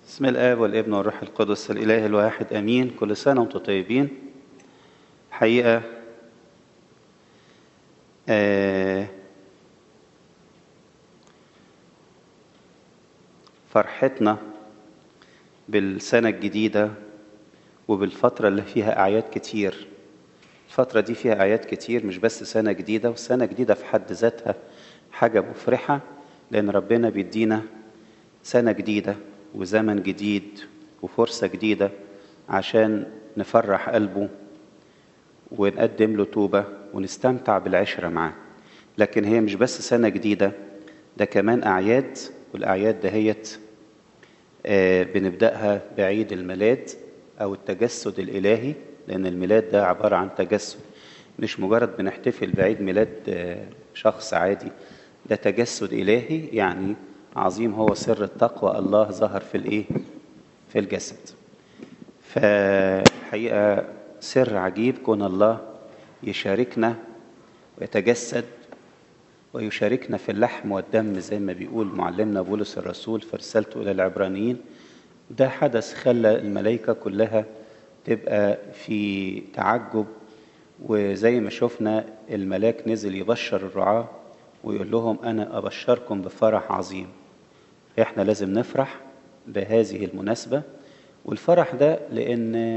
بسم الآب والابن والروح القدس الإله الواحد أمين كل سنة وأنتم طيبين حقيقة آه فرحتنا بالسنة الجديدة وبالفترة اللي فيها أعياد كتير الفترة دي فيها أعياد كتير مش بس سنة جديدة والسنة جديدة في حد ذاتها حاجة مفرحة لأن ربنا بيدينا سنة جديدة وزمن جديد وفرصة جديدة عشان نفرح قلبه ونقدم له توبة ونستمتع بالعشرة معاه لكن هي مش بس سنة جديدة ده كمان أعياد والأعياد دهيت آه بنبدأها بعيد الميلاد أو التجسد الإلهي لأن الميلاد ده عبارة عن تجسد مش مجرد بنحتفل بعيد ميلاد آه شخص عادي ده تجسد إلهي يعني عظيم هو سر التقوى الله ظهر في الايه في الجسد فحقيقه سر عجيب كون الله يشاركنا ويتجسد ويشاركنا في اللحم والدم زي ما بيقول معلمنا بولس الرسول في رسالته الى العبرانيين ده حدث خلى الملائكه كلها تبقى في تعجب وزي ما شفنا الملاك نزل يبشر الرعاه ويقول لهم انا ابشركم بفرح عظيم احنا لازم نفرح بهذه المناسبه والفرح ده لان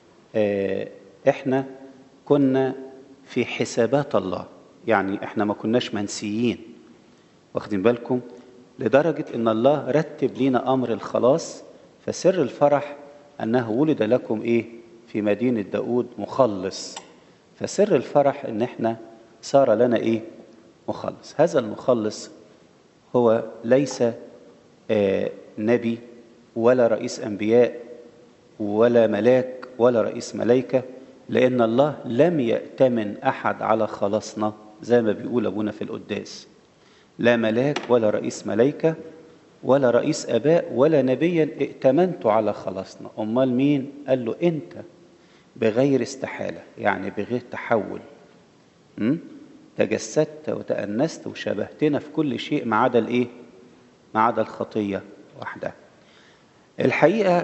احنا كنا في حسابات الله يعني احنا ما كناش منسيين واخدين بالكم لدرجه ان الله رتب لينا امر الخلاص فسر الفرح انه ولد لكم ايه في مدينه داود مخلص فسر الفرح ان احنا صار لنا ايه مخلص هذا المخلص هو ليس آه نبي ولا رئيس انبياء ولا ملاك ولا رئيس ملائكه لان الله لم يأتمن احد على خلاصنا زي ما بيقول ابونا في القداس لا ملاك ولا رئيس ملائكه ولا رئيس اباء ولا نبيا ائتمنت على خلاصنا امال مين قال له انت بغير استحاله يعني بغير تحول م? تجسدت وتأنست وشبهتنا في كل شيء ما عدا الايه؟ ما عدا الخطيه وحدها. الحقيقه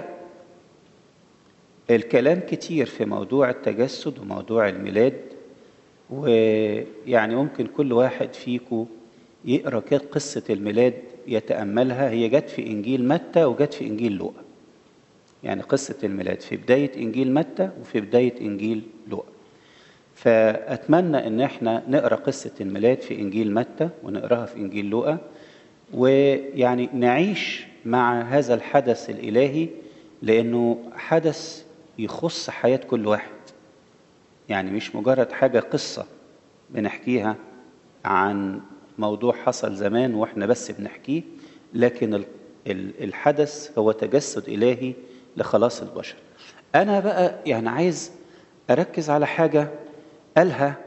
الكلام كتير في موضوع التجسد وموضوع الميلاد ويعني ممكن كل واحد فيكم يقرا كده قصه الميلاد يتاملها هي جت في انجيل متى وجت في انجيل لوقا. يعني قصه الميلاد في بدايه انجيل متى وفي بدايه انجيل لوقا. فأتمنى إن احنا نقرأ قصة الميلاد في إنجيل متى ونقراها في إنجيل لوقا ويعني نعيش مع هذا الحدث الإلهي لأنه حدث يخص حياة كل واحد يعني مش مجرد حاجة قصة بنحكيها عن موضوع حصل زمان واحنا بس بنحكيه لكن الحدث هو تجسد إلهي لخلاص البشر أنا بقى يعني عايز أركز على حاجة قالها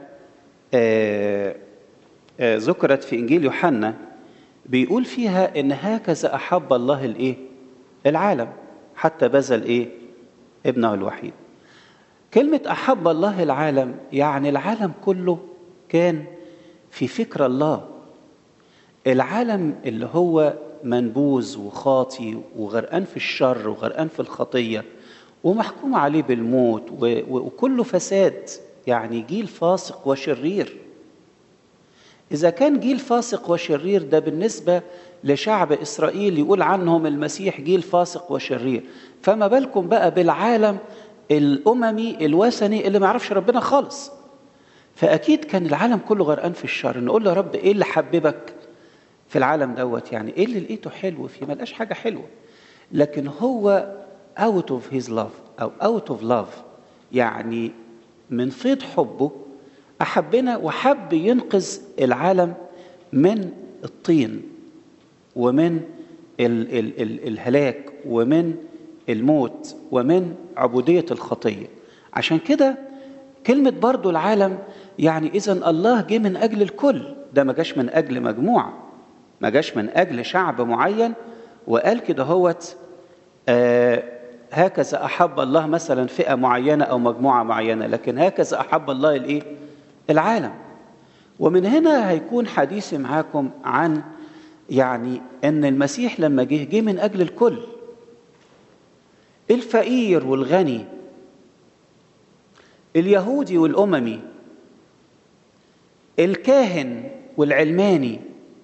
آه آه ذكرت في انجيل يوحنا بيقول فيها ان هكذا احب الله الايه العالم حتى بذل ايه ابنه الوحيد كلمه احب الله العالم يعني العالم كله كان في فكر الله العالم اللي هو منبوذ وخاطي وغرقان في الشر وغرقان في الخطيه ومحكوم عليه بالموت وكله فساد يعني جيل فاسق وشرير إذا كان جيل فاسق وشرير ده بالنسبة لشعب إسرائيل يقول عنهم المسيح جيل فاسق وشرير فما بالكم بقى بالعالم الأممي الوثني اللي ما يعرفش ربنا خالص فأكيد كان العالم كله غرقان في الشر نقول له يا رب إيه اللي حببك في العالم دوت يعني إيه اللي لقيته حلو فيه ما لقاش حاجة حلوة لكن هو out of his love أو out of love يعني من فيض حبه أحبنا وحب ينقذ العالم من الطين ومن ال ال ال الهلاك ومن الموت ومن عبودية الخطية عشان كده كلمة برضو العالم يعني إذا الله جه من أجل الكل ده ما جاش من أجل مجموعة ما جاش من أجل شعب معين وقال كده هوت آه هكذا احب الله مثلا فئه معينه او مجموعه معينه لكن هكذا احب الله الايه العالم ومن هنا هيكون حديثي معاكم عن يعني ان المسيح لما جه جه من اجل الكل الفقير والغني اليهودي والاممي الكاهن والعلماني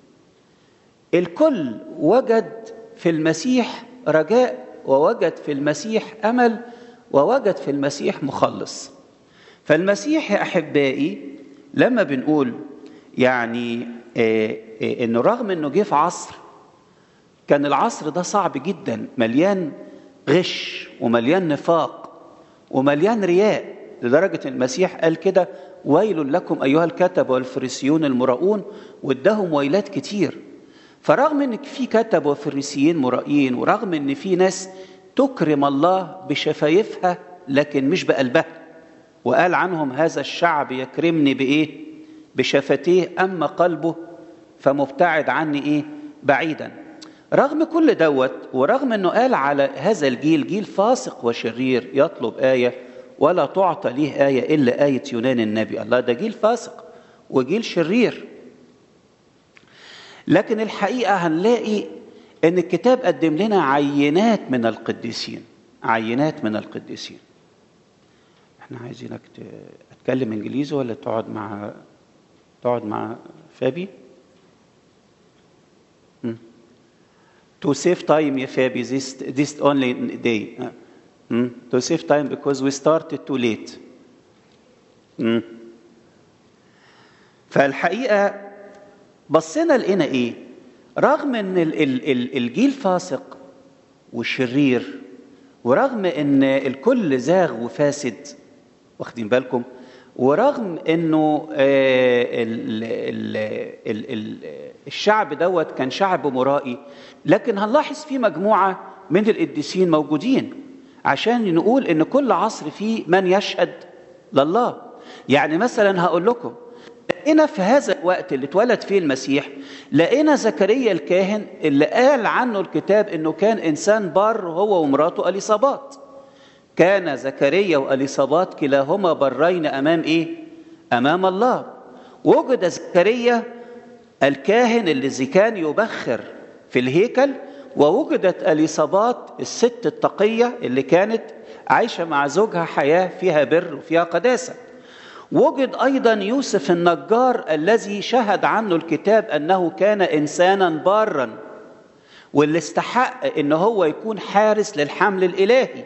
الكل وجد في المسيح رجاء ووجد في المسيح امل ووجد في المسيح مخلص فالمسيح يا احبائي لما بنقول يعني انه رغم انه جه في عصر كان العصر ده صعب جدا مليان غش ومليان نفاق ومليان رياء لدرجة المسيح قال كده ويل لكم أيها الكتب والفريسيون المراؤون وادهم ويلات كتير فرغم ان في كتب وفريسيين مرائين ورغم ان في ناس تكرم الله بشفايفها لكن مش بقلبها وقال عنهم هذا الشعب يكرمني بايه بشفتيه اما قلبه فمبتعد عني ايه بعيدا رغم كل دوت ورغم انه قال على هذا الجيل جيل فاسق وشرير يطلب ايه ولا تعطى ليه ايه الا ايه يونان النبي الله ده جيل فاسق وجيل شرير لكن الحقيقه هنلاقي ان الكتاب قدم لنا عينات من القديسين عينات من القديسين احنا عايزينك تتكلم انجليزي ولا تقعد مع تقعد مع فابي to save time يا فابي this this only day mm. to save time because we started too late mm. فالحقيقه بصينا لقينا ايه رغم ان ال ال ال الجيل فاسق وشرير ورغم ان الكل زاغ وفاسد واخدين بالكم ورغم انه ال ال ال ال الشعب دوت كان شعب مرائي لكن هنلاحظ في مجموعه من القديسين موجودين عشان نقول ان كل عصر فيه من يشهد لله يعني مثلا هقول لكم لقينا في هذا الوقت اللي اتولد فيه المسيح لقينا زكريا الكاهن اللي قال عنه الكتاب انه كان انسان بار هو ومراته اليصابات كان زكريا واليصابات كلاهما برين امام ايه امام الله وجد زكريا الكاهن الذي كان يبخر في الهيكل ووجدت اليصابات الست التقيه اللي كانت عايشه مع زوجها حياه فيها بر وفيها قداسه وجد ايضا يوسف النجار الذي شهد عنه الكتاب انه كان انسانا بارا واللي استحق ان هو يكون حارس للحمل الالهي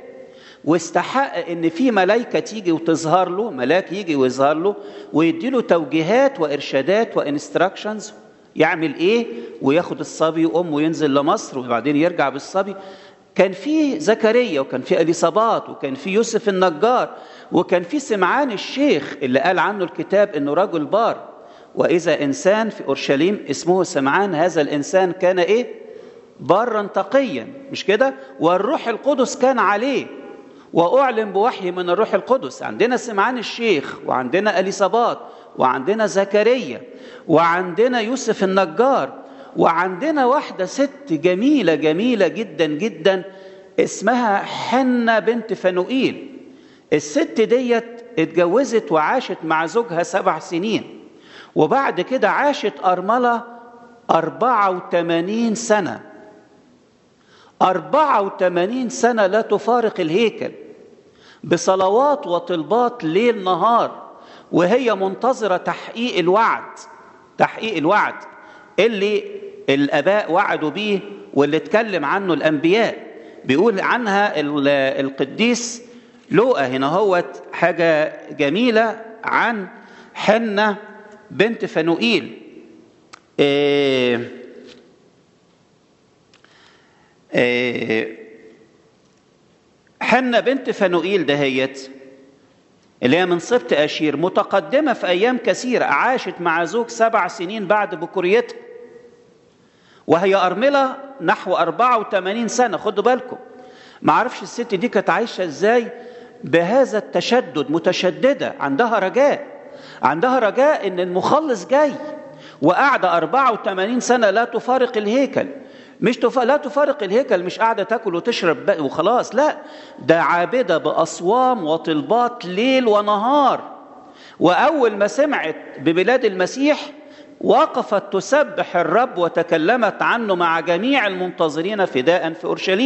واستحق ان في ملائكه تيجي وتظهر له ملاك يجي ويظهر له ويدي له توجيهات وارشادات وانستراكشنز يعمل ايه وياخد الصبي وامه وينزل لمصر وبعدين يرجع بالصبي كان في زكريا وكان في اليصابات وكان في يوسف النجار وكان في سمعان الشيخ اللي قال عنه الكتاب انه رجل بار واذا انسان في اورشليم اسمه سمعان هذا الانسان كان ايه بارا تقيا مش كده والروح القدس كان عليه واعلن بوحي من الروح القدس عندنا سمعان الشيخ وعندنا اليصابات وعندنا زكريا وعندنا يوسف النجار وعندنا واحده ست جميله جميله جدا جدا اسمها حنة بنت فنوئيل الست ديت اتجوزت وعاشت مع زوجها سبع سنين وبعد كده عاشت أرملة أربعة وثمانين سنة أربعة وثمانين سنة لا تفارق الهيكل بصلوات وطلبات ليل نهار وهي منتظرة تحقيق الوعد تحقيق الوعد اللي الآباء وعدوا بيه واللي اتكلم عنه الأنبياء بيقول عنها القديس لوقا هنا هوت حاجة جميلة عن حنة بنت فنوئيل إيه إيه حنة بنت فنوئيل دهيت اللي هي من سبط أشير متقدمة في أيام كثيرة عاشت مع زوج سبع سنين بعد بكوريتها وهي أرملة نحو 84 سنة خدوا بالكم ما اعرفش الست دي كانت عايشة ازاي بهذا التشدد متشددة عندها رجاء عندها رجاء ان المخلص جاي وقاعدة 84 سنة لا تفارق الهيكل مش تف... لا تفارق الهيكل مش قاعدة تاكل وتشرب وخلاص لا ده عابدة بأصوام وطلبات ليل ونهار وأول ما سمعت ببلاد المسيح وقفت تسبح الرب وتكلمت عنه مع جميع المنتظرين فداء في أورشليم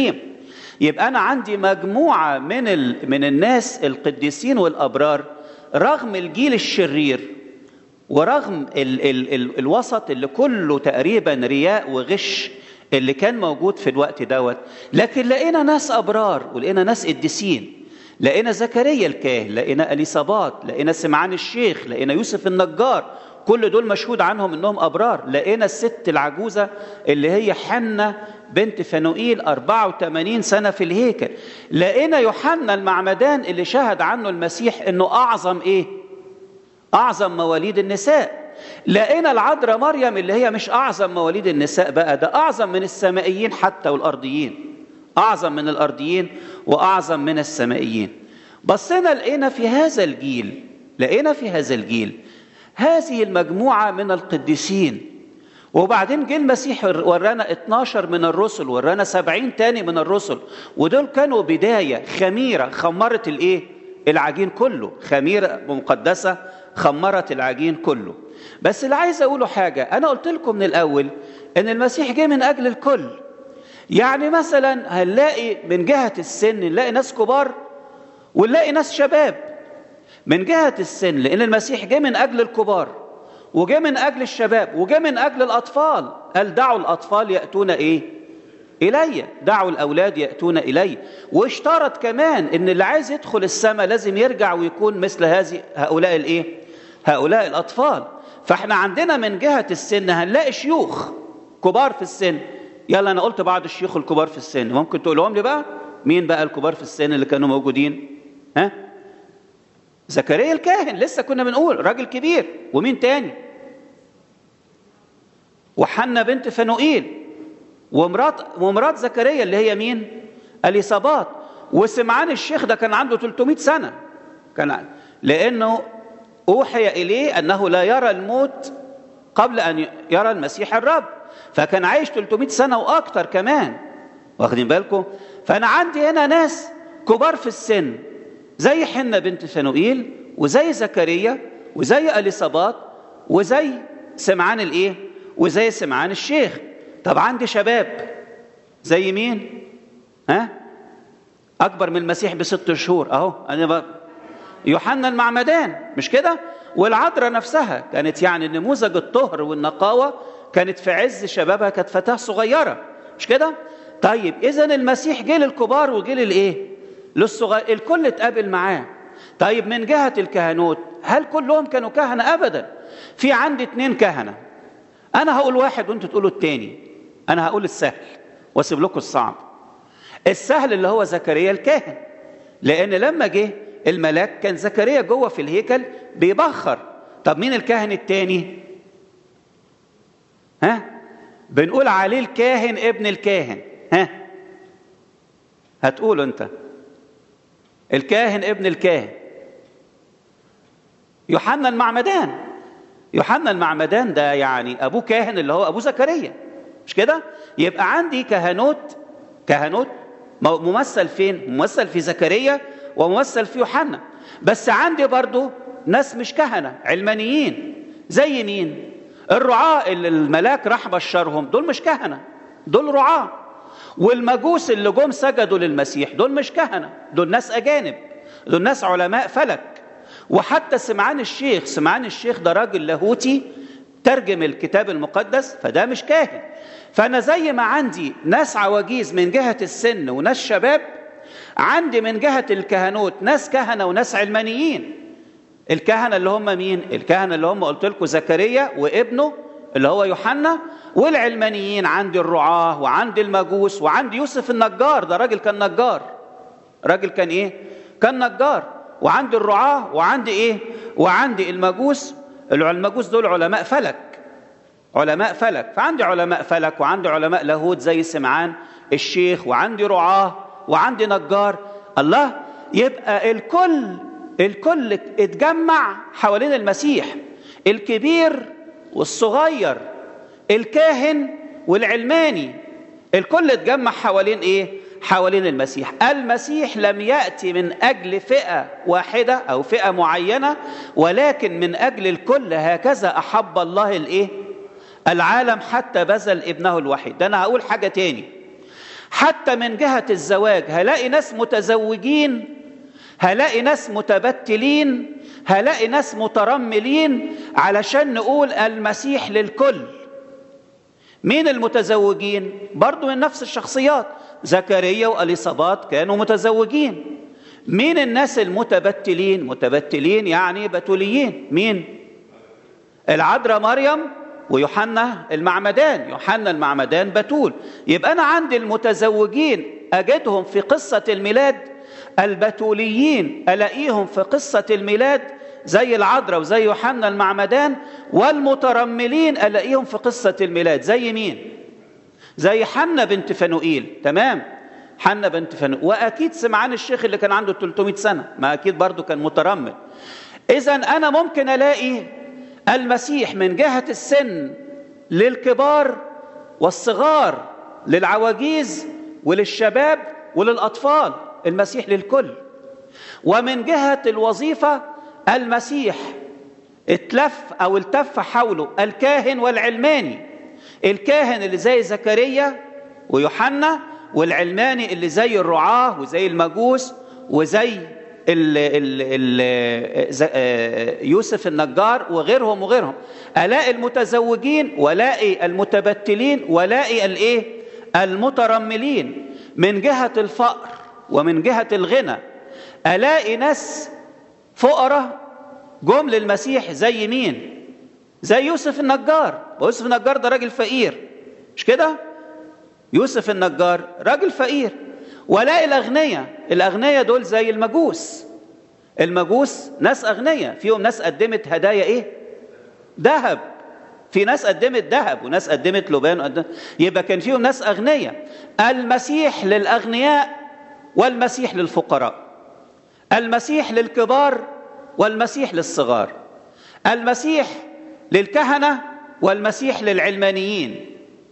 يبقى انا عندي مجموعه من ال... من الناس القديسين والابرار رغم الجيل الشرير ورغم ال... ال... ال... الوسط اللي كله تقريبا رياء وغش اللي كان موجود في الوقت دوت لكن لقينا ناس ابرار ولقينا ناس قديسين لقينا زكريا الكاهن لقينا اليصابات لقينا سمعان الشيخ لقينا يوسف النجار كل دول مشهود عنهم انهم ابرار لقينا الست العجوزه اللي هي حنه بنت فنوئيل 84 سنه في الهيكل لقينا يوحنا المعمدان اللي شهد عنه المسيح انه اعظم ايه اعظم مواليد النساء لقينا العذراء مريم اللي هي مش اعظم مواليد النساء بقى ده اعظم من السمائيين حتى والارضيين اعظم من الارضيين واعظم من السمائيين بصينا لقينا في هذا الجيل لقينا في هذا الجيل هذه المجموعه من القديسين وبعدين جه المسيح ورانا 12 من الرسل ورانا 70 تاني من الرسل ودول كانوا بدايه خميره خمرت الايه العجين كله خميره مقدسه خمرت العجين كله بس اللي عايز اقوله حاجه انا قلت لكم من الاول ان المسيح جه من اجل الكل يعني مثلا هنلاقي من جهه السن نلاقي ناس كبار ونلاقي ناس شباب من جهه السن لان المسيح جه من اجل الكبار وجه من اجل الشباب وجه من اجل الاطفال قال دعوا الاطفال ياتون ايه الي دعوا الاولاد ياتون الي واشترط كمان ان اللي عايز يدخل السماء لازم يرجع ويكون مثل هذه هؤلاء الايه هؤلاء الاطفال فاحنا عندنا من جهه السن هنلاقي شيوخ كبار في السن يلا انا قلت بعض الشيوخ الكبار في السن ممكن تقولهم لي بقى مين بقى الكبار في السن اللي كانوا موجودين ها زكريا الكاهن لسه كنا بنقول راجل كبير ومين تاني وحنا بنت فنوئيل ومرات ومرات زكريا اللي هي مين اليصابات وسمعان الشيخ ده كان عنده 300 سنه كان لانه اوحي اليه انه لا يرى الموت قبل ان يرى المسيح الرب فكان عايش 300 سنه واكتر كمان واخدين بالكم فانا عندي هنا ناس كبار في السن زي حنة بنت فنوئيل وزي زكريا وزي اليصابات وزي سمعان الايه وزي سمعان الشيخ طب عندي شباب زي مين ها اكبر من المسيح بست شهور اهو انا بقى يوحنا المعمدان مش كده والعذراء نفسها كانت يعني نموذج الطهر والنقاوه كانت في عز شبابها كانت فتاه صغيره مش كده طيب اذا المسيح جه للكبار وجه للايه للصغير الكل اتقابل معاه طيب من جهه الكهنوت هل كلهم كانوا كهنه ابدا في عندي اتنين كهنه انا هقول واحد وانتوا تقولوا التاني انا هقول السهل واسيب لكم الصعب السهل اللي هو زكريا الكاهن لان لما جه الملاك كان زكريا جوه في الهيكل بيبخر طب مين الكاهن التاني ها بنقول عليه الكاهن ابن الكاهن ها هتقوله انت الكاهن ابن الكاهن يوحنا المعمدان يوحنا المعمدان ده يعني ابوه كاهن اللي هو ابو زكريا مش كده يبقى عندي كهنوت كهنوت ممثل فين ممثل في زكريا وممثل في يوحنا بس عندي برضو ناس مش كهنه علمانيين زي مين الرعاة اللي الملاك راح بشرهم دول مش كهنه دول رعاه والمجوس اللي جم سجدوا للمسيح دول مش كهنه دول ناس اجانب دول ناس علماء فلك وحتى سمعان الشيخ سمعان الشيخ ده راجل لاهوتي ترجم الكتاب المقدس فده مش كاهن فانا زي ما عندي ناس عواجيز من جهه السن وناس شباب عندي من جهه الكهنوت ناس كهنه وناس علمانيين الكهنه اللي هم مين الكهنه اللي هم قلت لكم زكريا وابنه اللي هو يوحنا والعلمانيين عندي الرعاه وعندي المجوس وعندي يوسف النجار ده راجل كان نجار راجل كان ايه كان نجار وعندي الرعاه وعندي ايه وعندي المجوس المجوس دول علماء فلك علماء فلك فعندي علماء فلك وعندي علماء لاهوت زي سمعان الشيخ وعندي رعاه وعندي نجار الله يبقى الكل الكل اتجمع حوالين المسيح الكبير والصغير الكاهن والعلماني الكل اتجمع حوالين ايه حوالين المسيح المسيح لم ياتي من اجل فئه واحده او فئه معينه ولكن من اجل الكل هكذا احب الله الايه العالم حتى بذل ابنه الوحيد ده انا هقول حاجه تاني حتى من جهة الزواج هلاقي ناس متزوجين هلاقي ناس متبتلين هلاقي ناس مترملين علشان نقول المسيح للكل مين المتزوجين برضو من نفس الشخصيات زكريا واليصابات كانوا متزوجين مين الناس المتبتلين متبتلين يعني بتوليين مين العذراء مريم ويوحنا المعمدان يوحنا المعمدان بتول يبقى انا عندي المتزوجين اجدهم في قصه الميلاد البتوليين الاقيهم في قصه الميلاد زي العذراء وزي يوحنا المعمدان والمترملين الاقيهم في قصه الميلاد زي مين زي حنة بنت فنوئيل تمام حنة بنت فنوئيل واكيد سمعان الشيخ اللي كان عنده 300 سنه ما اكيد برضه كان مترمل اذا انا ممكن الاقي المسيح من جهه السن للكبار والصغار للعواجيز وللشباب وللاطفال المسيح للكل ومن جهه الوظيفه المسيح اتلف او التف حوله الكاهن والعلماني الكاهن اللي زي زكريا ويوحنا والعلماني اللي زي الرعاه وزي المجوس وزي ال ال ال يوسف النجار وغيرهم وغيرهم الاقي المتزوجين والاقي المتبتلين والاقي الايه المترملين من جهه الفقر ومن جهه الغنى الاقي ناس فقراء جم للمسيح زي مين زي يوسف النجار يوسف النجار ده راجل فقير مش كده يوسف النجار راجل فقير ولاقي الاغنياء الاغنياء دول زي المجوس المجوس ناس اغنياء فيهم ناس قدمت هدايا ايه ذهب في ناس قدمت ذهب وناس قدمت لبان وقدمت يبقى كان فيهم ناس اغنياء المسيح للاغنياء والمسيح للفقراء المسيح للكبار والمسيح للصغار المسيح للكهنه والمسيح للعلمانيين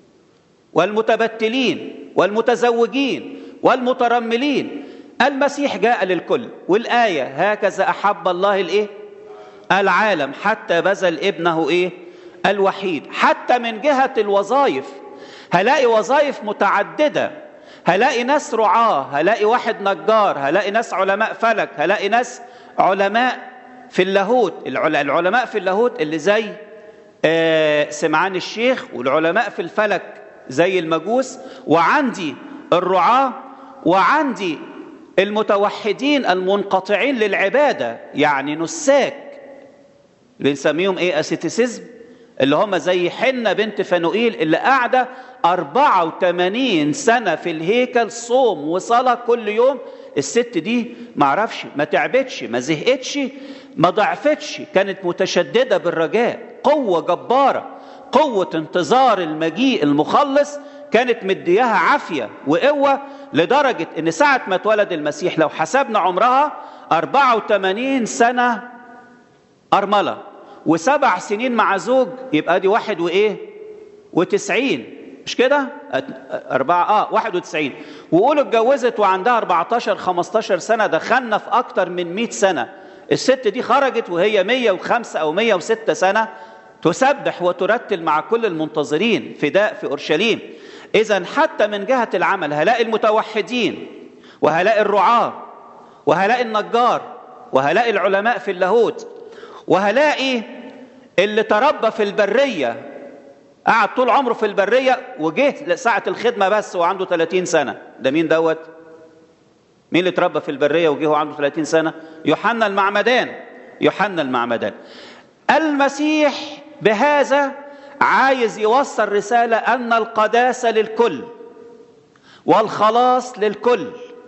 والمتبتلين والمتزوجين والمترملين المسيح جاء للكل والآية هكذا أحب الله الإيه؟ العالم حتى بذل ابنه إيه؟ الوحيد حتى من جهة الوظائف هلاقي وظائف متعددة هلاقي ناس رعاة هلاقي واحد نجار هلاقي ناس علماء فلك هلاقي ناس علماء في اللاهوت العلماء في اللاهوت اللي زي آه سمعان الشيخ والعلماء في الفلك زي المجوس وعندي الرعاة وعندي المتوحدين المنقطعين للعبادة يعني نساك بنسميهم ايه اسيتيسيزم اللي هم زي حنة بنت فنوئيل اللي قاعدة 84 سنة في الهيكل صوم وصلاة كل يوم الست دي معرفش ما تعبتش ما زهقتش ما ضعفتش كانت متشددة بالرجاء قوة جبارة قوة انتظار المجيء المخلص كانت مدياها عافية وقوة لدرجة ان ساعة ما اتولد المسيح لو حسبنا عمرها 84 سنة أرملة وسبع سنين مع زوج يبقى دي واحد وإيه وتسعين مش كده أربعة آه واحد وتسعين وقولوا اتجوزت وعندها 14 15 سنة دخلنا في أكتر من 100 سنة الست دي خرجت وهي 105 أو 106 سنة تسبح وترتل مع كل المنتظرين فداء في أورشليم إذا حتى من جهة العمل هلاقي المتوحدين وهلاقي الرعاة وهلاقي النجار وهلاقي العلماء في اللاهوت وهلاقي اللي تربى في البرية قعد طول عمره في البرية وجه لساعة الخدمة بس وعنده 30 سنة ده مين دوت مين اللي تربى في البرية وجه وعنده 30 سنة يوحنا المعمدان يوحنا المعمدان المسيح بهذا عايز يوصل رسالة أن القداسة للكل والخلاص للكل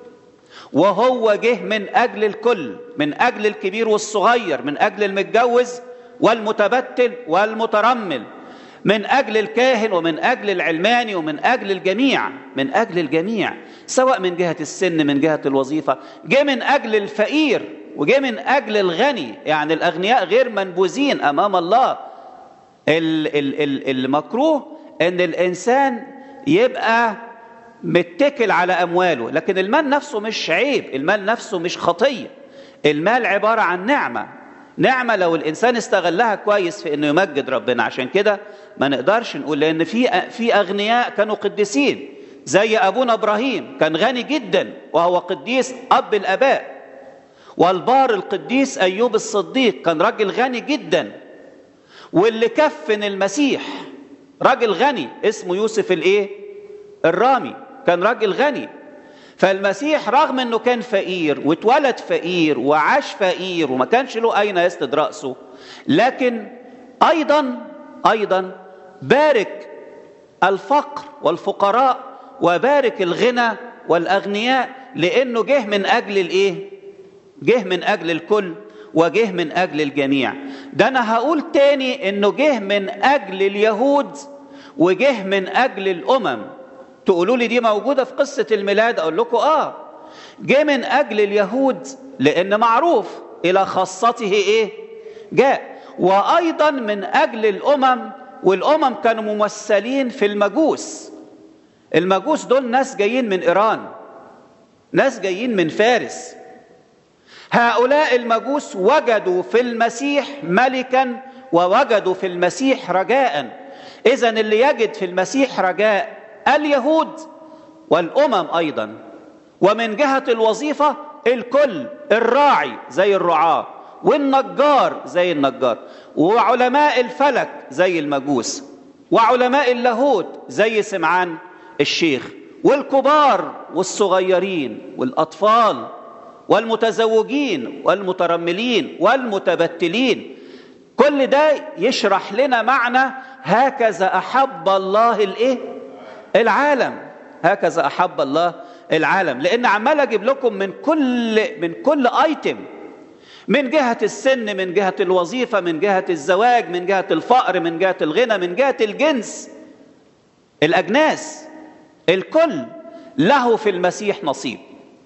وهو جه من أجل الكل من أجل الكبير والصغير من أجل المتجوز والمتبتل والمترمل من أجل الكاهن ومن أجل العلماني ومن أجل الجميع من أجل الجميع سواء من جهة السن من جهة الوظيفة جه من أجل الفقير وجه من أجل الغني يعني الأغنياء غير منبوذين أمام الله المكروه ان الانسان يبقى متكل على امواله لكن المال نفسه مش عيب المال نفسه مش خطيه المال عباره عن نعمه نعمه لو الانسان استغلها كويس في انه يمجد ربنا عشان كده ما نقدرش نقول لان في في اغنياء كانوا قديسين زي ابونا ابراهيم كان غني جدا وهو قديس اب الاباء والبار القديس ايوب الصديق كان راجل غني جدا واللي كفن المسيح راجل غني اسمه يوسف الايه الرامي كان راجل غني فالمسيح رغم انه كان فقير واتولد فقير وعاش فقير وما كانش له اين يسند راسه لكن ايضا ايضا بارك الفقر والفقراء وبارك الغنى والاغنياء لانه جه من اجل الايه جه من اجل الكل وجه من اجل الجميع ده انا هقول تاني انه جه من اجل اليهود وجه من اجل الامم تقولوا لي دي موجوده في قصه الميلاد اقول لكم اه جه من اجل اليهود لان معروف الى خاصته ايه جاء وايضا من اجل الامم والامم كانوا ممثلين في المجوس المجوس دول ناس جايين من ايران ناس جايين من فارس هؤلاء المجوس وجدوا في المسيح ملكا ووجدوا في المسيح رجاء اذا اللي يجد في المسيح رجاء اليهود والامم ايضا ومن جهه الوظيفه الكل الراعي زي الرعاه والنجار زي النجار وعلماء الفلك زي المجوس وعلماء اللاهوت زي سمعان الشيخ والكبار والصغيرين والاطفال والمتزوجين والمترملين والمتبتلين كل ده يشرح لنا معنى هكذا احب الله الايه العالم هكذا احب الله العالم لان عمال اجيب لكم من كل من كل ايتم من جهة السن من جهة الوظيفة من جهة الزواج من جهة الفقر من جهة الغنى من جهة الجنس الأجناس الكل له في المسيح نصيب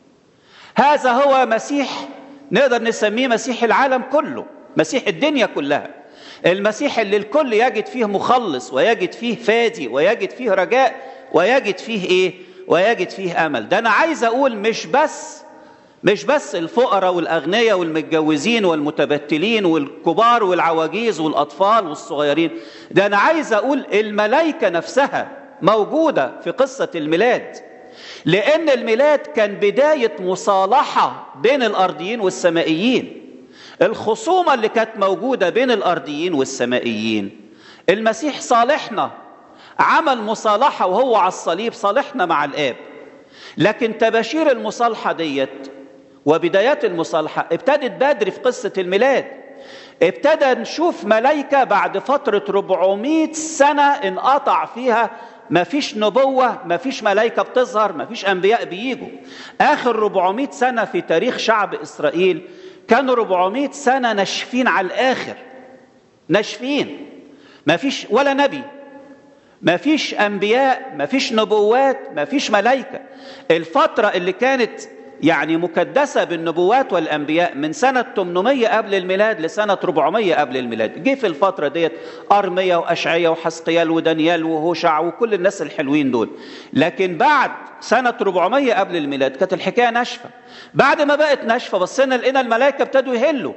هذا هو مسيح نقدر نسميه مسيح العالم كله مسيح الدنيا كلها المسيح اللي الكل يجد فيه مخلص ويجد فيه فادي ويجد فيه رجاء ويجد فيه ايه ويجد فيه امل ده انا عايز اقول مش بس مش بس الفقراء والاغنياء والمتجوزين والمتبتلين والكبار والعواجيز والاطفال والصغيرين ده انا عايز اقول الملائكه نفسها موجوده في قصه الميلاد لان الميلاد كان بدايه مصالحه بين الارضيين والسمائيين الخصومه اللي كانت موجوده بين الارضيين والسمائيين المسيح صالحنا عمل مصالحه وهو على الصليب صالحنا مع الاب لكن تباشير المصالحه ديت وبدايات المصالحه ابتدت بدري في قصه الميلاد ابتدى نشوف ملائكه بعد فتره 400 سنه انقطع فيها ما فيش نبوة ما فيش ملائكة بتظهر ما فيش أنبياء بيجوا آخر 400 سنة في تاريخ شعب إسرائيل كانوا 400 سنة ناشفين على الآخر ناشفين ما فيش ولا نبي ما فيش أنبياء ما فيش نبوات ما فيش ملائكة الفترة اللي كانت يعني مكدسة بالنبوات والأنبياء من سنة 800 قبل الميلاد لسنة 400 قبل الميلاد جه في الفترة ديت أرميا وأشعيا وحسقيال ودانيال وهوشع وكل الناس الحلوين دول لكن بعد سنة 400 قبل الميلاد كانت الحكاية ناشفة بعد ما بقت ناشفة بصينا لقينا الملائكة ابتدوا يهلوا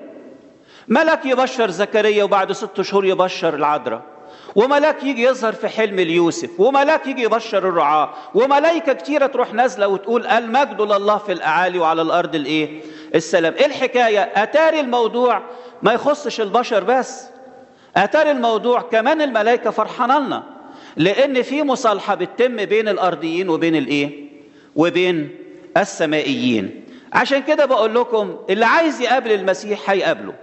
ملك يبشر زكريا وبعد ست شهور يبشر العذراء وملاك يجي يظهر في حلم ليوسف وملاك يجي يبشر الرعاة وملائكة كتيرة تروح نازلة وتقول المجد لله في الأعالي وعلى الأرض الإيه السلام إيه الحكاية أتاري الموضوع ما يخصش البشر بس أتاري الموضوع كمان الملائكة فرحانة لنا لأن في مصالحة بتتم بين الأرضيين وبين الإيه وبين السمائيين عشان كده بقول لكم اللي عايز يقابل المسيح هيقابله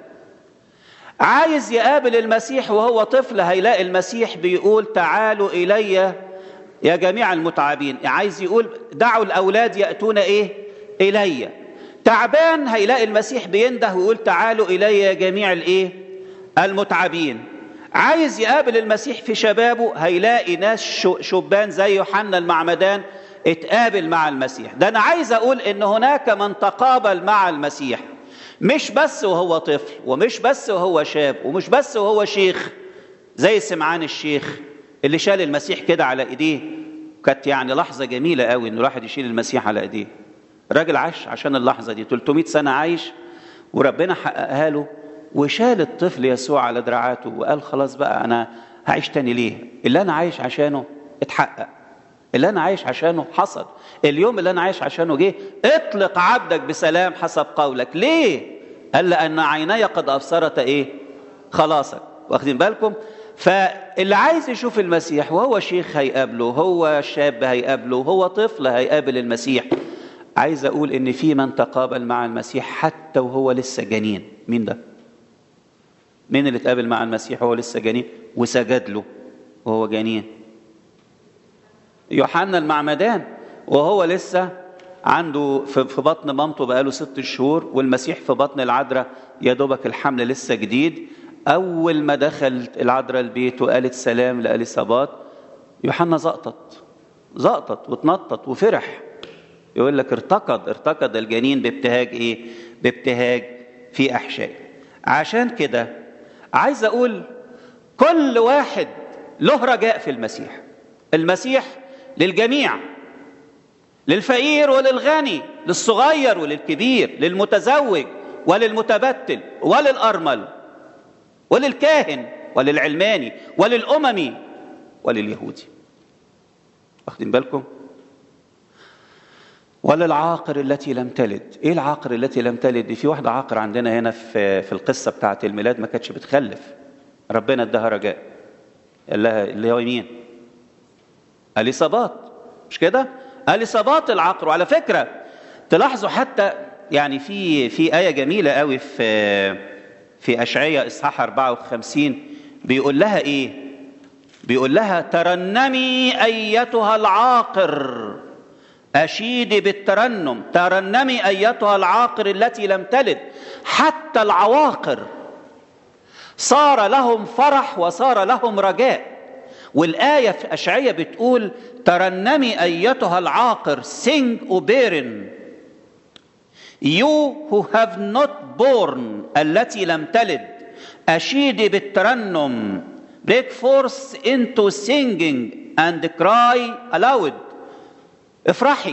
عايز يقابل المسيح وهو طفل هيلاقي المسيح بيقول تعالوا إلي يا جميع المتعبين عايز يقول دعوا الأولاد يأتون إيه إلي تعبان هيلاقي المسيح بينده ويقول تعالوا إلي يا جميع الإيه المتعبين عايز يقابل المسيح في شبابه هيلاقي ناس شبان زي يوحنا المعمدان اتقابل مع المسيح ده أنا عايز أقول إن هناك من تقابل مع المسيح مش بس وهو طفل ومش بس وهو شاب ومش بس وهو شيخ زي سمعان الشيخ اللي شال المسيح كده على ايديه كانت يعني لحظه جميله قوي ان الواحد يشيل المسيح على ايديه الراجل عاش عشان اللحظه دي 300 سنه عايش وربنا حققها له وشال الطفل يسوع على دراعاته وقال خلاص بقى انا هعيش تاني ليه اللي انا عايش عشانه اتحقق اللي انا عايش عشانه حصل اليوم اللي انا عايش عشانه جه اطلق عبدك بسلام حسب قولك ليه قال لان عيني قد ابصرت ايه خلاصك واخدين بالكم فاللي عايز يشوف المسيح وهو شيخ هيقابله هو شاب هيقابله هو طفل هيقابل المسيح عايز اقول ان في من تقابل مع المسيح حتى وهو لسه جنين مين ده مين اللي اتقابل مع المسيح وهو لسه جنين وسجد له وهو جنين يوحنا المعمدان وهو لسه عنده في بطن مامته بقاله ست شهور والمسيح في بطن العذراء يا دوبك الحمل لسه جديد اول ما دخلت العذراء البيت وقالت سلام لاليصابات يوحنا زقطت زقطت وتنطط وفرح يقول لك ارتقد ارتقد الجنين بابتهاج ايه بابتهاج في احشائه عشان كده عايز اقول كل واحد له رجاء في المسيح المسيح للجميع للفقير وللغني للصغير وللكبير للمتزوج وللمتبتل وللارمل وللكاهن وللعلماني وللاممي ولليهودي واخدين بالكم وللعاقر التي لم تلد ايه العاقر التي لم تلد دي في واحده عاقر عندنا هنا في في القصه بتاعه الميلاد ما كانتش بتخلف ربنا اداها رجاء قال لها اللي هو مين اليصابات مش كده اليصابات العقر وعلى فكره تلاحظوا حتى يعني في في ايه جميله قوي في في اشعياء اصحاح 54 بيقول لها ايه بيقول لها ترنمي ايتها العاقر اشيدي بالترنم ترنمي ايتها العاقر التي لم تلد حتى العواقر صار لهم فرح وصار لهم رجاء والآية في أشعية بتقول ترنمي أيتها العاقر sing O barren you who have not born التي لم تلد أشيدي بالترنم break forth into singing and cry aloud افرحي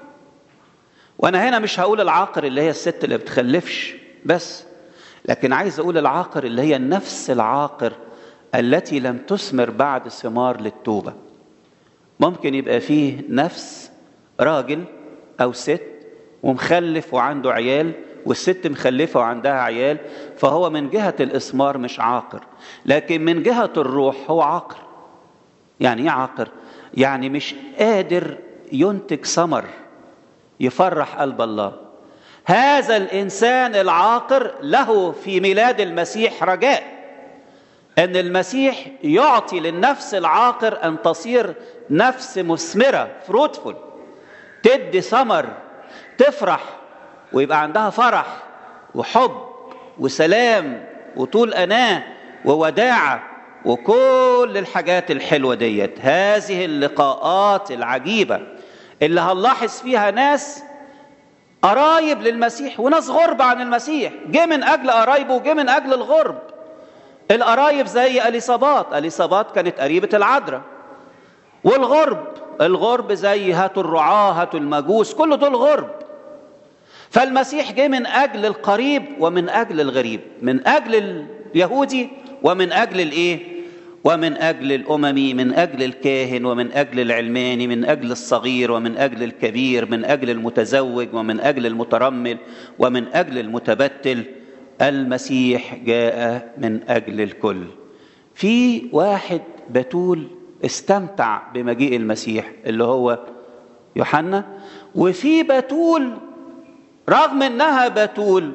وانا هنا مش هقول العاقر اللي هي الست اللي بتخلفش بس لكن عايز اقول العاقر اللي هي النفس العاقر التي لم تثمر بعد ثمار للتوبه ممكن يبقى فيه نفس راجل او ست ومخلف وعنده عيال والست مخلفه وعندها عيال فهو من جهه الاثمار مش عاقر لكن من جهه الروح هو عاقر يعني ايه عاقر يعني مش قادر ينتج ثمر يفرح قلب الله هذا الانسان العاقر له في ميلاد المسيح رجاء ان المسيح يعطي للنفس العاقر ان تصير نفس مثمره فروتفول تدي ثمر تفرح ويبقى عندها فرح وحب وسلام وطول اناه ووداعه وكل الحاجات الحلوه ديت هذه اللقاءات العجيبه اللي هنلاحظ فيها ناس قرايب للمسيح وناس غرب عن المسيح جه من اجل قرايبه وجه من اجل الغرب القرايب زي اليصابات اليصابات كانت قريبه العذراء والغرب الغرب زي هاتوا الرعاه هاتوا المجوس كل دول غرب فالمسيح جه من اجل القريب ومن اجل الغريب من اجل اليهودي ومن اجل الايه ومن اجل الاممي من اجل الكاهن ومن اجل العلماني من اجل الصغير ومن اجل الكبير من اجل المتزوج ومن اجل المترمل ومن اجل المتبتل المسيح جاء من اجل الكل في واحد بتول استمتع بمجيء المسيح اللي هو يوحنا وفي بتول رغم انها بتول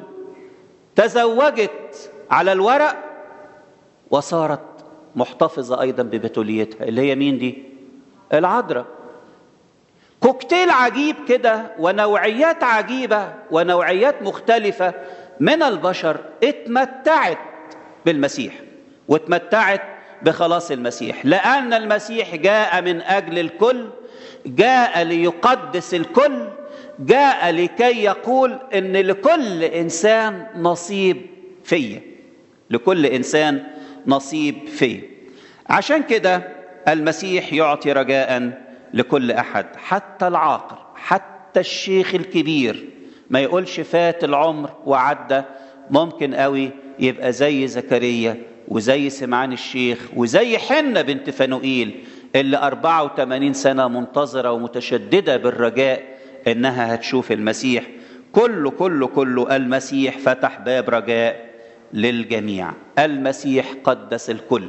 تزوجت على الورق وصارت محتفظة أيضا ببتوليتها اللي هي مين دي؟ العذراء كوكتيل عجيب كده ونوعيات عجيبة ونوعيات مختلفة من البشر اتمتعت بالمسيح واتمتعت بخلاص المسيح لأن المسيح جاء من أجل الكل جاء ليقدس الكل جاء لكي يقول ان لكل انسان نصيب فيا لكل انسان نصيب فيه عشان كده المسيح يعطي رجاء لكل احد حتى العاقر حتى الشيخ الكبير ما يقولش فات العمر وعدى ممكن قوي يبقى زي زكريا وزي سمعان الشيخ وزي حنة بنت فنوئيل اللي 84 سنة منتظرة ومتشددة بالرجاء إنها هتشوف المسيح كله كله كله المسيح فتح باب رجاء للجميع المسيح قدس الكل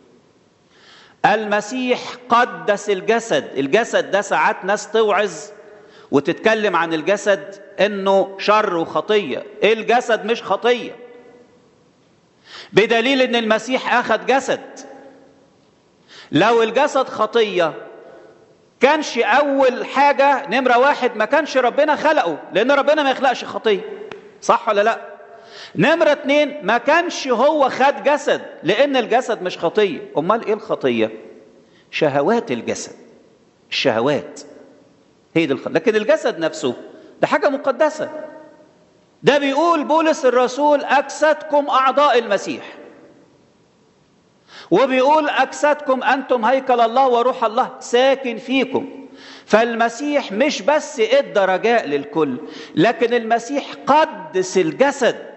المسيح قدس الجسد الجسد ده ساعات ناس توعظ وتتكلم عن الجسد انه شر وخطيه الجسد مش خطيه بدليل ان المسيح اخذ جسد لو الجسد خطيه كانش اول حاجه نمره واحد ما كانش ربنا خلقه لان ربنا ما يخلقش خطيه صح ولا لا نمرة اتنين ما كانش هو خد جسد لأن الجسد مش خطية أمال إيه الخطية شهوات الجسد الشهوات هي دي الخطية لكن الجسد نفسه ده حاجة مقدسة ده بيقول بولس الرسول أجسادكم أعضاء المسيح وبيقول أجسادكم أنتم هيكل الله وروح الله ساكن فيكم فالمسيح مش بس ادى رجاء للكل لكن المسيح قدس الجسد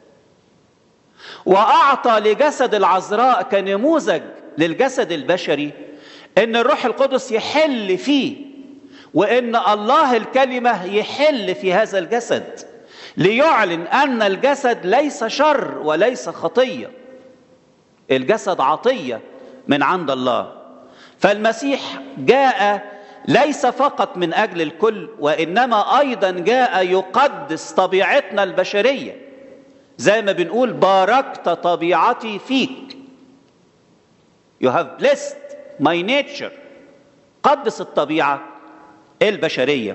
واعطى لجسد العذراء كنموذج للجسد البشري ان الروح القدس يحل فيه وان الله الكلمه يحل في هذا الجسد ليعلن ان الجسد ليس شر وليس خطيه الجسد عطيه من عند الله فالمسيح جاء ليس فقط من اجل الكل وانما ايضا جاء يقدس طبيعتنا البشريه زي ما بنقول باركت طبيعتي فيك you have blessed my nature قدس الطبيعه البشريه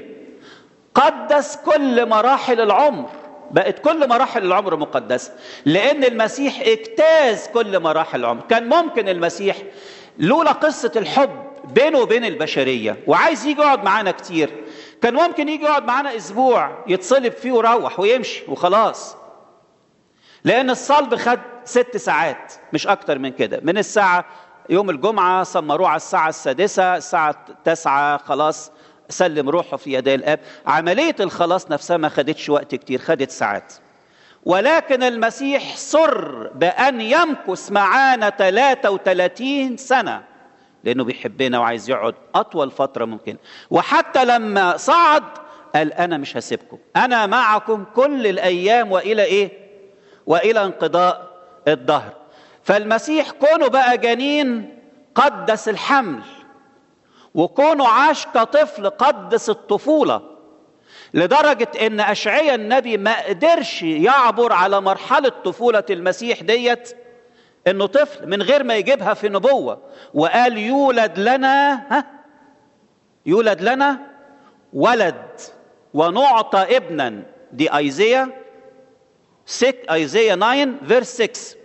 قدس كل مراحل العمر بقت كل مراحل العمر مقدسه لان المسيح اجتاز كل مراحل العمر كان ممكن المسيح لولا قصه الحب بينه وبين البشريه وعايز يجي يقعد معانا كتير كان ممكن يجي يقعد معانا اسبوع يتصلب فيه ويروح ويمشي وخلاص لان الصلب خد ست ساعات مش اكتر من كده من الساعه يوم الجمعه صمروه على الساعه السادسه الساعه تسعة خلاص سلم روحه في يدي الاب عمليه الخلاص نفسها ما خدتش وقت كتير خدت ساعات ولكن المسيح سر بأن يمكث معانا 33 سنة لأنه بيحبنا وعايز يقعد أطول فترة ممكن وحتى لما صعد قال أنا مش هسيبكم أنا معكم كل الأيام وإلى إيه وإلى انقضاء الدهر فالمسيح كونه بقى جنين قدس الحمل وكونه عاش كطفل قدس الطفوله لدرجة إن أشعيا النبي ما قدرش يعبر على مرحلة طفولة المسيح ديت إنه طفل من غير ما يجيبها في نبوة وقال يولد لنا ها يولد لنا ولد ونعطى ابنا دي ايزيا 6 ايزيا 9 فيرس 6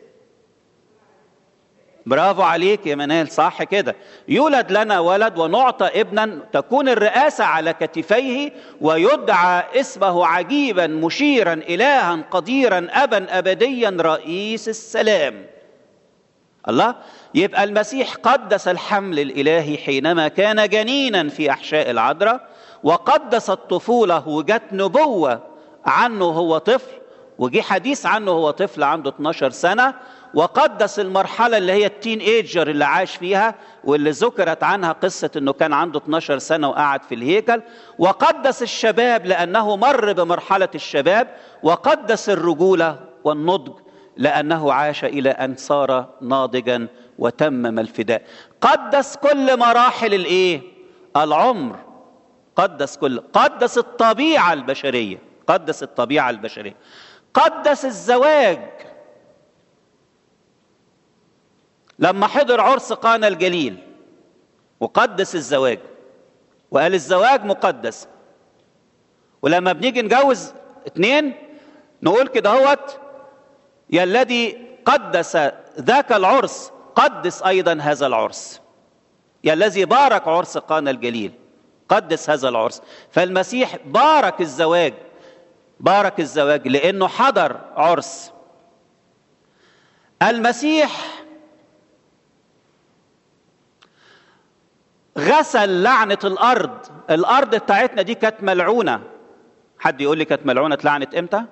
برافو عليك يا منال صح كده يولد لنا ولد ونعطى ابنا تكون الرئاسة على كتفيه ويدعى اسمه عجيبا مشيرا إلها قديرا أبا أبديا رئيس السلام الله يبقى المسيح قدس الحمل الإلهي حينما كان جنينا في أحشاء العذراء وقدس الطفولة وجت نبوة عنه هو طفل وجي حديث عنه هو طفل عنده 12 سنة وقدس المرحلة اللي هي التين ايجر اللي عاش فيها واللي ذكرت عنها قصة انه كان عنده 12 سنة وقعد في الهيكل وقدس الشباب لأنه مر بمرحلة الشباب وقدس الرجولة والنضج لأنه عاش إلى أن صار ناضجا وتمم الفداء قدس كل مراحل الايه العمر قدس كل قدس الطبيعة البشرية قدس الطبيعة البشرية قدس الزواج لما حضر عرس قانا الجليل وقدس الزواج وقال الزواج مقدس ولما بنيجي نجوز اتنين نقول كده هوت يا الذي قدس ذاك العرس قدس ايضا هذا العرس يا الذي بارك عرس قانا الجليل قدس هذا العرس فالمسيح بارك الزواج بارك الزواج لانه حضر عرس المسيح غسل لعنة الأرض الأرض بتاعتنا دي كانت ملعونة حد يقول لي كانت ملعونة اتلعنت امتى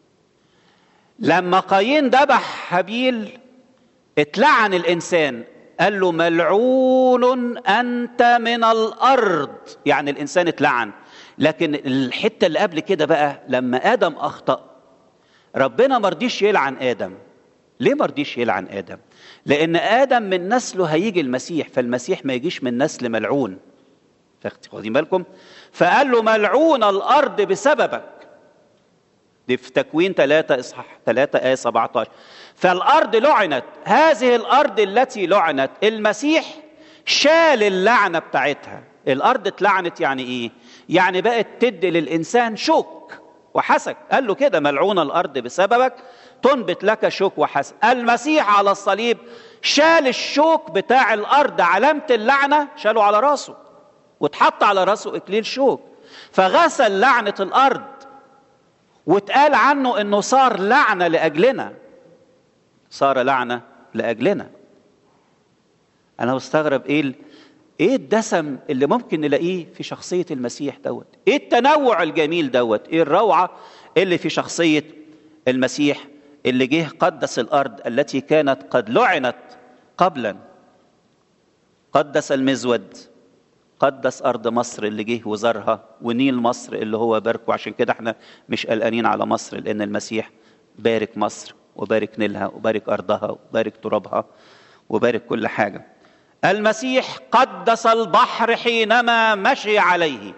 لما قايين ذبح هابيل اتلعن الإنسان قال له ملعون انت من الارض يعني الانسان اتلعن لكن الحته اللي قبل كده بقى لما ادم اخطا ربنا ما رضيش يلعن ادم ليه ما رضيش يلعن ادم لان ادم من نسله هيجي المسيح فالمسيح ما يجيش من نسل ملعون واخدين بالكم فقال له ملعون الارض بسببك دي في تكوين 3 اصحاح 3 ايه 17 فالارض لعنت هذه الارض التي لعنت المسيح شال اللعنه بتاعتها الارض اتلعنت يعني ايه يعني بقت تدي للانسان شوك وحسك قال له كده ملعون الارض بسببك تنبت لك شوك وحسك المسيح على الصليب شال الشوك بتاع الارض علامه اللعنه شاله على راسه واتحط على راسه اكليل شوك فغسل لعنه الارض واتقال عنه انه صار لعنه لاجلنا صار لعنه لاجلنا انا مستغرب ايه ايه الدسم اللي ممكن نلاقيه في شخصيه المسيح دوت ايه التنوع الجميل دوت ايه الروعه اللي في شخصيه المسيح اللي جه قدس الارض التي كانت قد لعنت قبلا قدس المزود قدس ارض مصر اللي جه وزارها ونيل مصر اللي هو باركه عشان كده احنا مش قلقانين على مصر لان المسيح بارك مصر وبارك نيلها وبارك ارضها وبارك ترابها وبارك كل حاجه المسيح قدس البحر حينما مشي عليه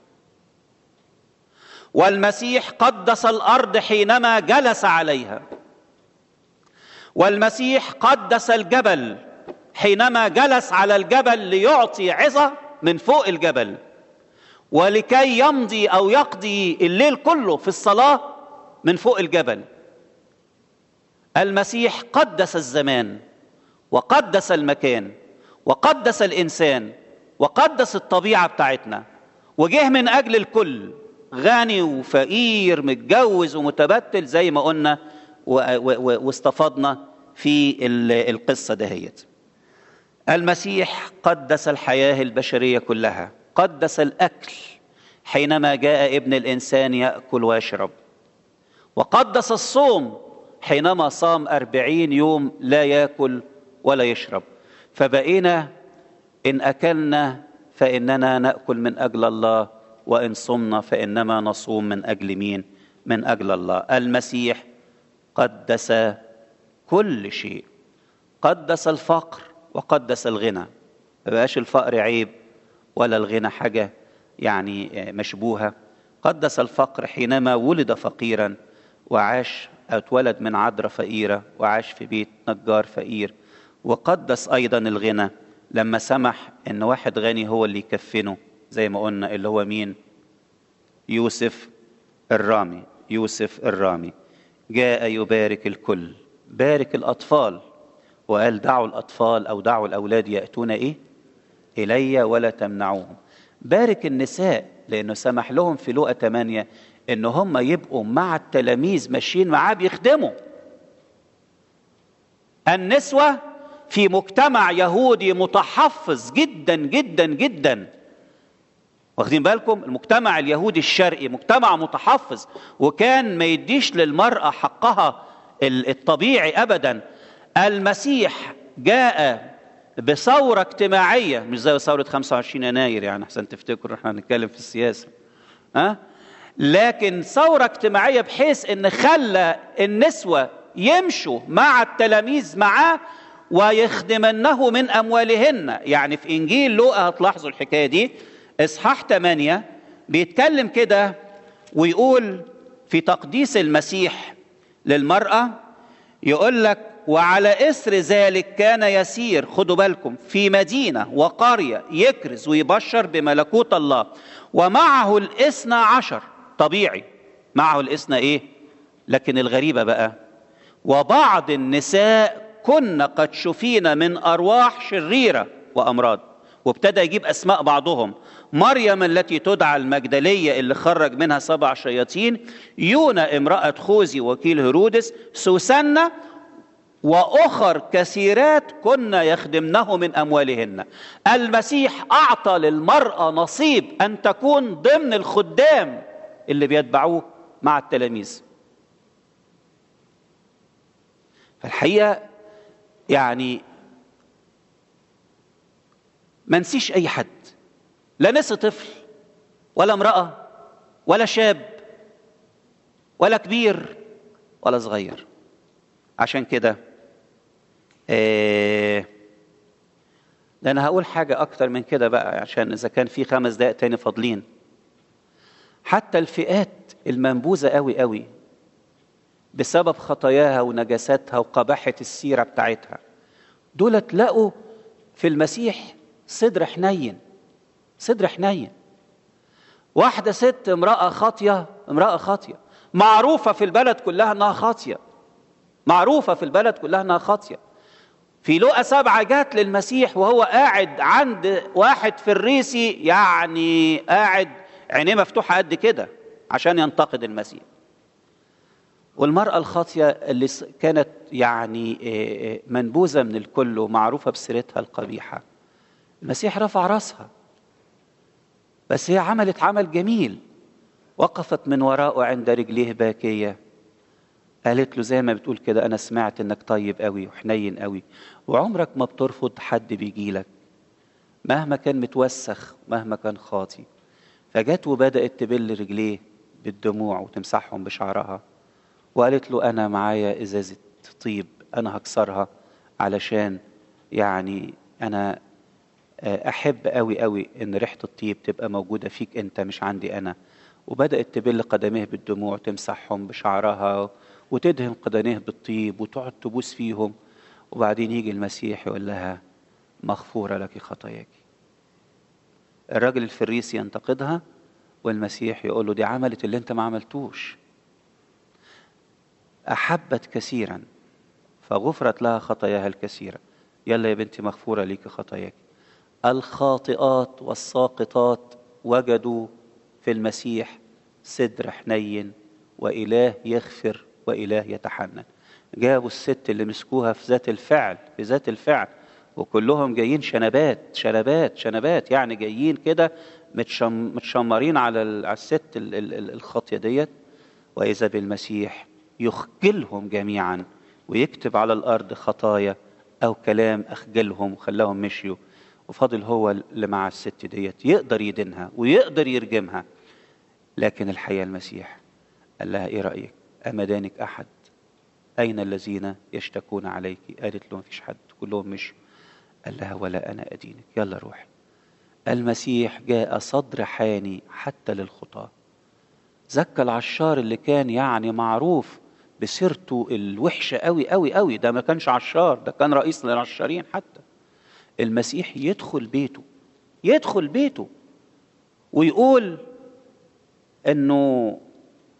والمسيح قدس الارض حينما جلس عليها والمسيح قدس الجبل حينما جلس على الجبل ليعطي عظه من فوق الجبل ولكي يمضي او يقضي الليل كله في الصلاه من فوق الجبل المسيح قدس الزمان وقدس المكان وقدس الانسان وقدس الطبيعه بتاعتنا وجه من اجل الكل غني وفقير متجوز ومتبتل زي ما قلنا واستفضنا في القصه دهيت المسيح قدس الحياه البشريه كلها قدس الاكل حينما جاء ابن الانسان ياكل ويشرب وقدس الصوم حينما صام أربعين يوم لا ياكل ولا يشرب فبقينا إن أكلنا فإننا نأكل من أجل الله وإن صمنا فإنما نصوم من أجل مين من أجل الله المسيح قدس كل شيء قدس الفقر وقدس الغنى ما بقاش الفقر عيب ولا الغنى حاجة يعني مشبوهة قدس الفقر حينما ولد فقيرا وعاش اتولد من عذراء فقيرة وعاش في بيت نجار فقير وقدس أيضا الغنى لما سمح إن واحد غني هو اللي يكفنه زي ما قلنا اللي هو مين يوسف الرامي يوسف الرامي جاء يبارك الكل بارك الأطفال وقال دعوا الأطفال أو دعوا الأولاد يأتون إيه إلي ولا تمنعوهم بارك النساء لأنه سمح لهم في لقى 8 إن هم يبقوا مع التلاميذ ماشيين معاه بيخدموا النسوة في مجتمع يهودي متحفظ جدا جدا جدا واخدين بالكم المجتمع اليهودي الشرقي مجتمع متحفظ وكان ما يديش للمرأة حقها الطبيعي أبدا المسيح جاء بثورة اجتماعية مش زي ثورة 25 يناير يعني أحسن تفتكروا احنا هنتكلم في السياسة ها أه؟ لكن ثورة اجتماعية بحيث ان خلى النسوة يمشوا مع التلاميذ معاه ويخدمنه من اموالهن يعني في انجيل لوقا هتلاحظوا الحكايه دي اصحاح 8 بيتكلم كده ويقول في تقديس المسيح للمراه يقول لك وعلى اثر ذلك كان يسير خدوا بالكم في مدينه وقريه يكرز ويبشر بملكوت الله ومعه الاثنى عشر طبيعي معه الاثنى ايه لكن الغريبه بقى وبعض النساء كن قد شفين من ارواح شريره وامراض وابتدى يجيب اسماء بعضهم مريم التي تدعى المجدليه اللي خرج منها سبع شياطين يونا امراه خوذي وكيل هيرودس سوسنه واخر كثيرات كن يخدمنه من اموالهن المسيح اعطى للمراه نصيب ان تكون ضمن الخدام اللي بيتبعوه مع التلاميذ فالحقيقه يعني ما نسيش اي حد لا نسي طفل ولا امراه ولا شاب ولا كبير ولا صغير عشان كده آه ده انا هقول حاجه اكتر من كده بقى عشان اذا كان في خمس دقائق تاني فاضلين حتى الفئات المنبوذه قوي قوي بسبب خطاياها ونجاساتها وقباحه السيره بتاعتها دول تلاقوا في المسيح صدر حنين صدر حنين واحده ست امراه خاطيه امراه خاطيه معروفه في البلد كلها انها خاطيه معروفه في البلد كلها انها خاطيه في لقى سبعة جات للمسيح وهو قاعد عند واحد فريسي يعني قاعد عينيه مفتوحة قد كده عشان ينتقد المسيح والمرأة الخاطية اللي كانت يعني منبوذة من الكل ومعروفة بسيرتها القبيحة المسيح رفع راسها بس هي عملت عمل جميل وقفت من وراءه عند رجليه باكيه قالت له زي ما بتقول كده انا سمعت انك طيب قوي وحنين قوي وعمرك ما بترفض حد بيجي لك مهما كان متوسخ مهما كان خاطي فجت وبدات تبل رجليه بالدموع وتمسحهم بشعرها وقالت له انا معايا ازازه طيب انا هكسرها علشان يعني انا احب قوي قوي ان ريحه الطيب تبقى موجوده فيك انت مش عندي انا وبدات تبل قدميه بالدموع تمسحهم بشعرها وتدهن قدميه بالطيب وتقعد تبوس فيهم وبعدين يجي المسيح يقول لها مغفوره لك خطاياك الراجل الفريسي ينتقدها والمسيح يقول له دي عملت اللي انت ما عملتوش احبت كثيرا فغفرت لها خطاياها الكثيره يلا يا بنتي مغفوره ليك خطاياك الخاطئات والساقطات وجدوا في المسيح صدر حنين واله يغفر واله يتحنن جابوا الست اللي مسكوها في ذات الفعل في ذات الفعل وكلهم جايين شنبات شنبات شنبات يعني جايين كده متشم متشمرين على الست الخاطيه ديت واذا بالمسيح يخجلهم جميعا ويكتب على الارض خطايا او كلام اخجلهم وخلاهم مشيوا وفاضل هو اللي مع الست ديت يقدر يدينها ويقدر يرجمها لكن الحقيقه المسيح قال لها ايه رايك اما دانك احد اين الذين يشتكون عليك قالت له ما فيش حد كلهم مشوا قال لها ولا انا ادينك يلا روحي المسيح جاء صدر حاني حتى للخطاه زكى العشار اللي كان يعني معروف بسيرته الوحشه قوي قوي قوي ده ما كانش عشار ده كان رئيس للعشارين حتى المسيح يدخل بيته يدخل بيته ويقول انه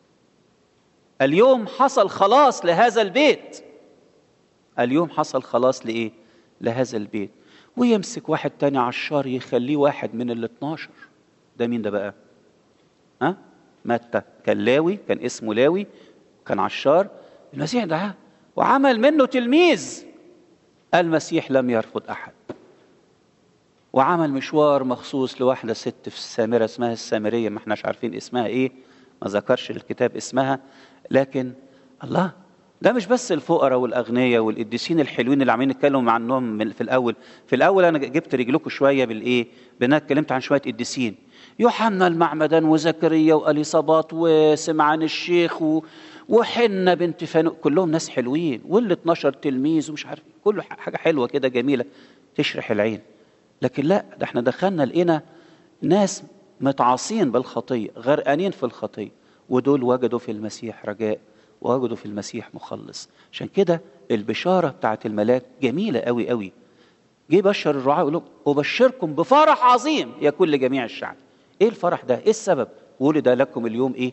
اليوم حصل خلاص لهذا البيت اليوم حصل خلاص لايه لهذا البيت ويمسك واحد تاني عشار يخليه واحد من ال 12 ده مين ده بقى ها متى كان لاوي كان اسمه لاوي كان عشار المسيح دعاه وعمل منه تلميذ المسيح لم يرفض احد وعمل مشوار مخصوص لواحده ست في السامره اسمها السامريه ما احناش عارفين اسمها ايه ما ذكرش الكتاب اسمها لكن الله ده مش بس الفقراء والاغنياء والقديسين الحلوين اللي عاملين نتكلم عنهم في الاول في الاول انا جبت رجلكم شويه بالايه بان اتكلمت عن شويه قديسين يوحنا المعمدان وزكريا واليصابات وسمعان الشيخ و... وحنة بنت فانوق كلهم ناس حلوين واللي 12 تلميذ ومش عارف كله حاجه حلوه كده جميله تشرح العين لكن لا ده احنا دخلنا لقينا ناس متعاصين بالخطيه غرقانين في الخطيه ودول وجدوا في المسيح رجاء ووجدوا في المسيح مخلص عشان كده البشاره بتاعت الملاك جميله قوي قوي جه بشر الرعاة يقول لهم ابشركم بفرح عظيم يكون لجميع الشعب ايه الفرح ده ايه السبب ولد لكم اليوم ايه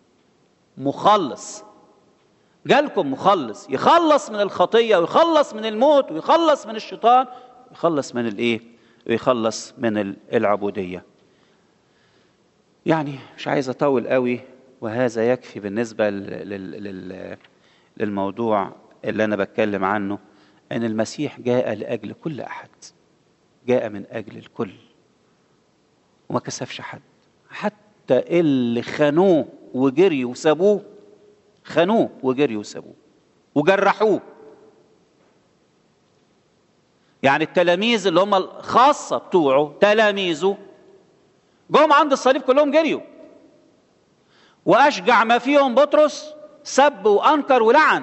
مخلص جالكم مخلص يخلص من الخطيه ويخلص من الموت ويخلص من الشيطان ويخلص من الايه ويخلص من العبوديه يعني مش عايز اطول قوي وهذا يكفي بالنسبه لل... للموضوع اللي انا بتكلم عنه ان المسيح جاء لاجل كل احد جاء من اجل الكل وما كسفش حد حتى اللي خانوه وجري وسابوه خانوه وجري وسابوه وجرحوه يعني التلاميذ اللي هم الخاصة بتوعه تلاميذه جم عند الصليب كلهم جريوا وأشجع ما فيهم بطرس سب وأنكر ولعن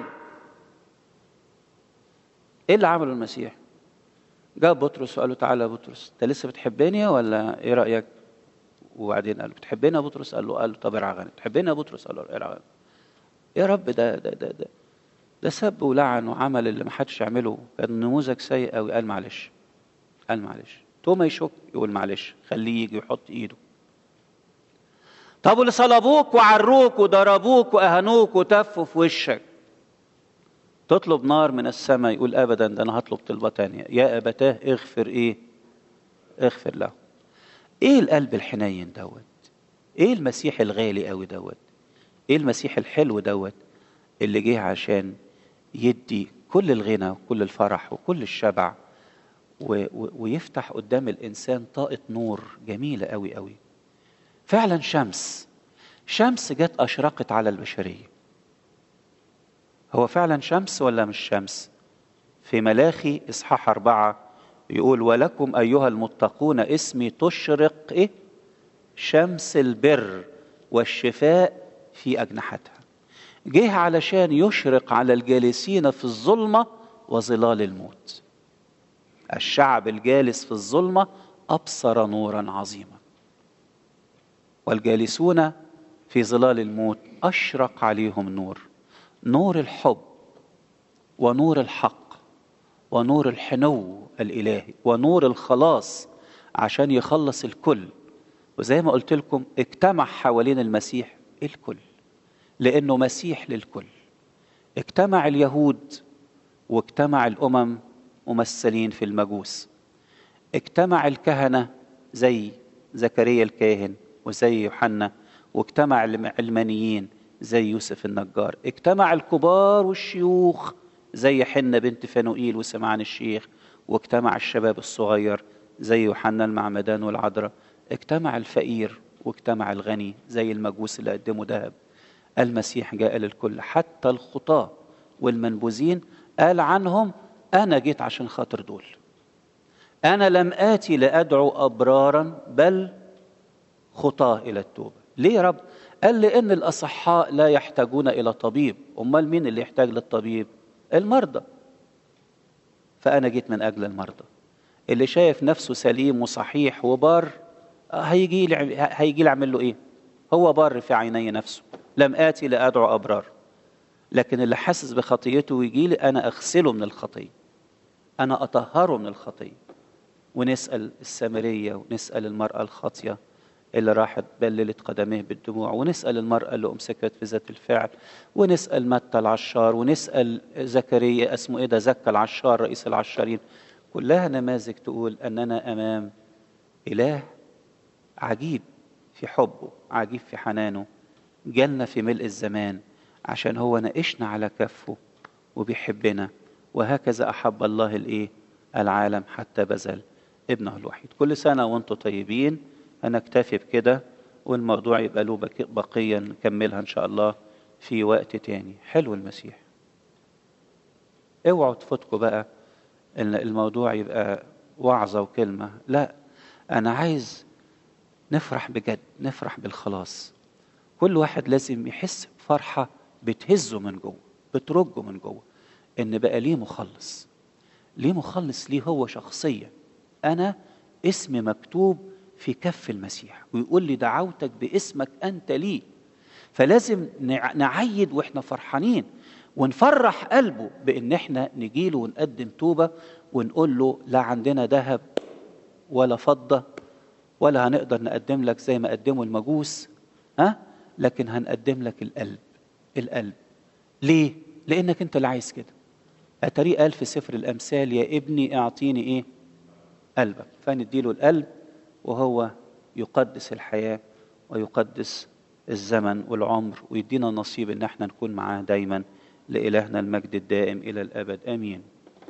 إيه اللي عمله المسيح؟ جاب بطرس وقال له تعالى يا بطرس أنت لسه بتحبني ولا إيه رأيك؟ وبعدين قال له بتحبني يا بطرس؟ قال له قال له طب ارعى غنم بتحبني يا بطرس؟ قال له ارعى غنم يا رب ده ده ده ده ده سب ولعن وعمل اللي ما حدش يعمله كان نموذج سيء قوي قال معلش قال معلش توما يشك يقول معلش خليه يجي يحط ايده طب واللي صلبوك وعروك وضربوك واهانوك وتفوا في وشك تطلب نار من السماء يقول ابدا ده انا هطلب طلبه تانية يا ابتاه اغفر ايه اغفر له ايه القلب الحنين دوت ايه المسيح الغالي قوي دوت ايه المسيح الحلو دوت اللي جه عشان يدي كل الغنى وكل الفرح وكل الشبع و و ويفتح قدام الانسان طاقه نور جميله قوي قوي فعلا شمس شمس جت اشرقت على البشريه هو فعلا شمس ولا مش شمس في ملاخي اصحاح اربعه يقول ولكم ايها المتقون اسمي تشرق ايه شمس البر والشفاء في اجنحتها جه علشان يشرق على الجالسين في الظلمه وظلال الموت الشعب الجالس في الظلمه ابصر نورا عظيما والجالسون في ظلال الموت اشرق عليهم نور نور الحب ونور الحق ونور الحنو الالهي ونور الخلاص عشان يخلص الكل وزي ما قلت لكم اجتمع حوالين المسيح الكل لانه مسيح للكل اجتمع اليهود واجتمع الامم ممثلين في المجوس اجتمع الكهنه زي زكريا الكاهن وزي يوحنا واجتمع العلمانيين زي يوسف النجار اجتمع الكبار والشيوخ زي حنة بنت فنوئيل وسمعان الشيخ واجتمع الشباب الصغير زي يوحنا المعمدان والعذراء اجتمع الفقير واجتمع الغني زي المجوس اللي قدموا ذهب المسيح جاء للكل حتى الخطاة والمنبوذين قال عنهم أنا جيت عشان خاطر دول أنا لم آتي لأدعو أبرارا بل خطاة إلى التوبة ليه يا رب؟ قال لأن الأصحاء لا يحتاجون إلى طبيب أمال مين اللي يحتاج للطبيب؟ المرضى فأنا جيت من أجل المرضى اللي شايف نفسه سليم وصحيح وبار هيجي لي هيجي لي اعمل له ايه؟ هو بار في عيني نفسه لم آتي لأدعو أبرار لكن اللي حاسس بخطيته ويجي لي أنا أغسله من الخطية أنا أطهره من الخطية ونسأل السامرية ونسأل المرأة الخاطية اللي راحت بللت قدميه بالدموع ونسأل المرأة اللي أمسكت في ذات الفعل ونسأل متى العشار ونسأل زكريا اسمه إيه ده زكى العشار رئيس العشارين كلها نماذج تقول أننا أمام إله عجيب في حبه عجيب في حنانه جالنا في ملء الزمان عشان هو ناقشنا على كفه وبيحبنا وهكذا أحب الله الإيه العالم حتى بذل ابنه الوحيد كل سنة وانتم طيبين هنكتفي بكده والموضوع يبقى له بقية نكملها إن شاء الله في وقت تاني حلو المسيح اوعوا تفوتكوا بقى ان الموضوع يبقى وعظة وكلمة لا أنا عايز نفرح بجد نفرح بالخلاص كل واحد لازم يحس بفرحة بتهزه من جوه بترجه من جوه إن بقى ليه مخلص ليه مخلص ليه هو شخصيا أنا اسمي مكتوب في كف المسيح ويقول لي دعوتك باسمك أنت لي فلازم نعيد واحنا فرحانين ونفرح قلبه بان احنا نجيله ونقدم توبه ونقول له لا عندنا ذهب ولا فضه ولا هنقدر نقدم لك زي ما قدموا المجوس ها لكن هنقدم لك القلب القلب ليه لانك انت اللي عايز كده اتاري قال في سفر الامثال يا ابني اعطيني ايه قلبك فنديله القلب وهو يقدس الحياه ويقدس الزمن والعمر ويدينا نصيب ان احنا نكون معاه دايما لإلهنا المجد الدائم إلى الأبد آمين